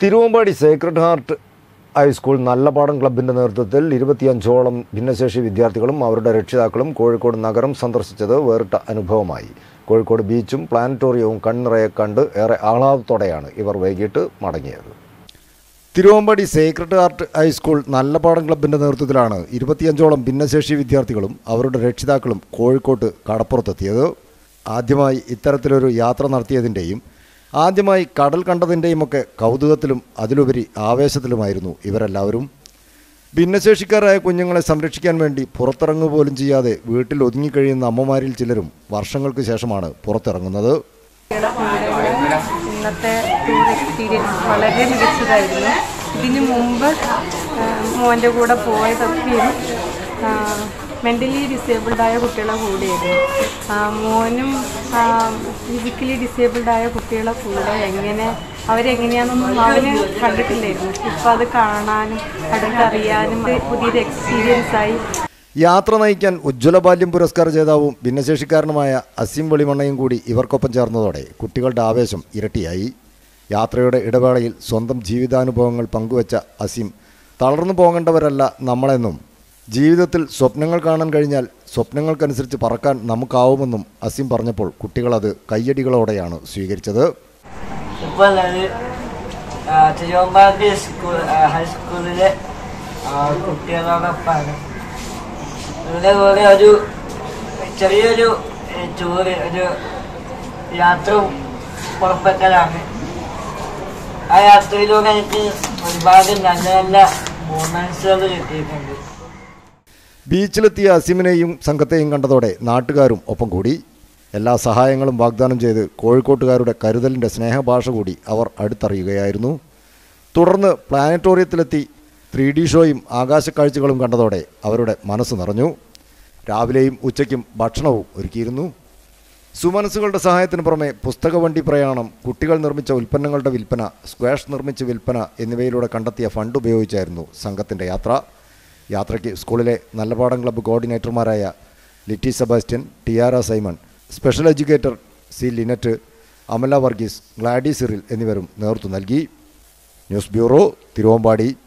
Thiruvambady Sacred Heart High School Nallapadam ക്ലബിന്റെ നേതൃത്വത്തിൽ ഇരുപത്തിയഞ്ചോളം ഭിന്നശേഷി വിദ്യാർത്ഥികളും അവരുടെ രക്ഷിതാക്കളും കോഴിക്കോട് നഗരം സന്ദർശിച്ചത് വേറിട്ട അനുഭവമായി കോഴിക്കോട് ബീച്ചും പ്ലാനറ്റോറിയവും കണ്ണിറയെ കണ്ട് ഏറെ ആഹ്ലാദത്തോടെയാണ് ഇവർ വൈകിട്ട് മടങ്ങിയത് Thiruvambady Sacred Heart High School Nallapadam ക്ലബിന്റെ നേതൃത്വത്തിലാണ് ഇരുപത്തിയഞ്ചോളം ഭിന്നശേഷി വിദ്യാർത്ഥികളും അവരുടെ രക്ഷിതാക്കളും കോഴിക്കോട്ട് കടപ്പുറത്തെത്തിയത് ആദ്യമായി ഇത്തരത്തിലൊരു യാത്ര നടത്തിയതിൻ്റെയും ആദ്യമായി കടൽ കണ്ടതിൻ്റെയുമൊക്കെ കൗതുകത്തിലും അതിലുപരി ആവേശത്തിലുമായിരുന്നു ഇവരെല്ലാവരും ഭിന്നശേഷിക്കാരായ കുഞ്ഞുങ്ങളെ സംരക്ഷിക്കാൻ വേണ്ടി പുറത്തിറങ്ങുക പോലും ചെയ്യാതെ വീട്ടിൽ ഒതുങ്ങിക്കഴിയുന്ന അമ്മമാരിൽ ചിലരും വർഷങ്ങൾക്ക് ശേഷമാണ് പുറത്തിറങ്ങുന്നത് ഇന്നത്തെ ടൂർ എക്സ്പീരിയൻസ് വളരെ മികച്ചതായിരുന്നു ഇതിനു മുമ്പ് ആ, മോൻ്റെ കൂടെ പോയതൊക്കെയും മെൻ്റലി ഡിസേബിൾഡായ കുട്ടികളെ കൂടെയായിരുന്നു ആ, മോനും ഫിസിക്കലി ഡിസേബിൾഡായ കുട്ടികളെ കൂടെ എങ്ങനെ അവരെങ്ങനെയാണെന്നൊന്നും അവന് കണ്ടിട്ടില്ലായിരുന്നു ഇപ്പം അത് കാണാനും അടുത്തറിയാനും ഇത് പുതിയൊരു എക്സ്പീരിയൻസ് ആയി യാത്ര നയിക്കാൻ ഉജ്ജ്വല ബാല്യം പുരസ്കാര ജേതാവും ഭിന്നശേഷിക്കാരനുമായ അസീം വെളിമണ്ണയും കൂടി ഇവർക്കൊപ്പം ചേർന്നതോടെ കുട്ടികളുടെ ആവേശം ഇരട്ടിയായി യാത്രയുടെ ഇടവേളയിൽ സ്വന്തം ജീവിതാനുഭവങ്ങൾ പങ്കുവച്ച അസീം തളർന്നു പോകേണ്ടവരല്ല നമ്മളെന്നും ജീവിതത്തിൽ സ്വപ്നങ്ങൾ കാണാൻ കഴിഞ്ഞാൽ സ്വപ്നങ്ങൾക്കനുസരിച്ച് പറക്കാൻ നമുക്കാവുമെന്നും അസീം പറഞ്ഞപ്പോൾ കുട്ടികളത് കയ്യടികളോടെയാണ് സ്വീകരിച്ചത് ഇപ്പോൾ ഉള്ളത് ആ, തിരുവമ്പാടി സ്കൂൾ ആ, ഹൈസ്കൂളിലെ ആ, കുട്ടികളോടൊപ്പമാണ് ഇവിടെ കൂടെ ഒരു ചെറിയൊരു ടൂറ് ഒരു യാത്ര പുറപ്പെട്ടതാണ് ആ യാത്രയിലൂടെ എനിക്ക് ഒരുപാട് നല്ല നല്ല മൂമെന്റ്സുകൾ കിട്ടിയിട്ടുണ്ട് ബീച്ചിലെത്തിയ അസീമിനെയും സംഘത്തെയും കണ്ടതോടെ നാട്ടുകാരും ഒപ്പം കൂടി എല്ലാ സഹായങ്ങളും വാഗ്ദാനം ചെയ്ത് കോഴിക്കോട്ടുകാരുടെ കരുതലിൻ്റെ സ്നേഹഭാഷ കൂടി അവർ അടുത്തറിയുകയായിരുന്നു തുടർന്ന് പ്ലാനറ്റോറിയത്തിലെത്തി ത്രീ ഡി ഷോയും ആകാശക്കാഴ്ചകളും കണ്ടതോടെ അവരുടെ മനസ്സ് നിറഞ്ഞു രാവിലെയും ഉച്ചയ്ക്കും ഭക്ഷണവും ഒരുക്കിയിരുന്നു സുമനസ്സുകളുടെ സഹായത്തിന് പുറമെ പുസ്തകവണ്ടി പ്രയാണം കുട്ടികൾ നിർമ്മിച്ച ഉൽപ്പന്നങ്ങളുടെ വിൽപ്പന സ്ക്വാഷ് നിർമ്മിച്ച് വിൽപ്പന എന്നിവയിലൂടെ കണ്ടെത്തിയ ഫണ്ട് ഉപയോഗിച്ചായിരുന്നു സംഘത്തിൻ്റെ യാത്ര യാത്രയ്ക്ക് സ്കൂളിലെ നല്ലപാടം ക്ലബ്ബ് കോർഡിനേറ്റർമാരായ Litty Sebastian Tiara Simon special educator C Linet Amala Varghese Gladi Cyril എന്നിവരും നേതൃത്വം നൽകി ന്യൂസ് ബ്യൂറോ തിരുവമ്പാടി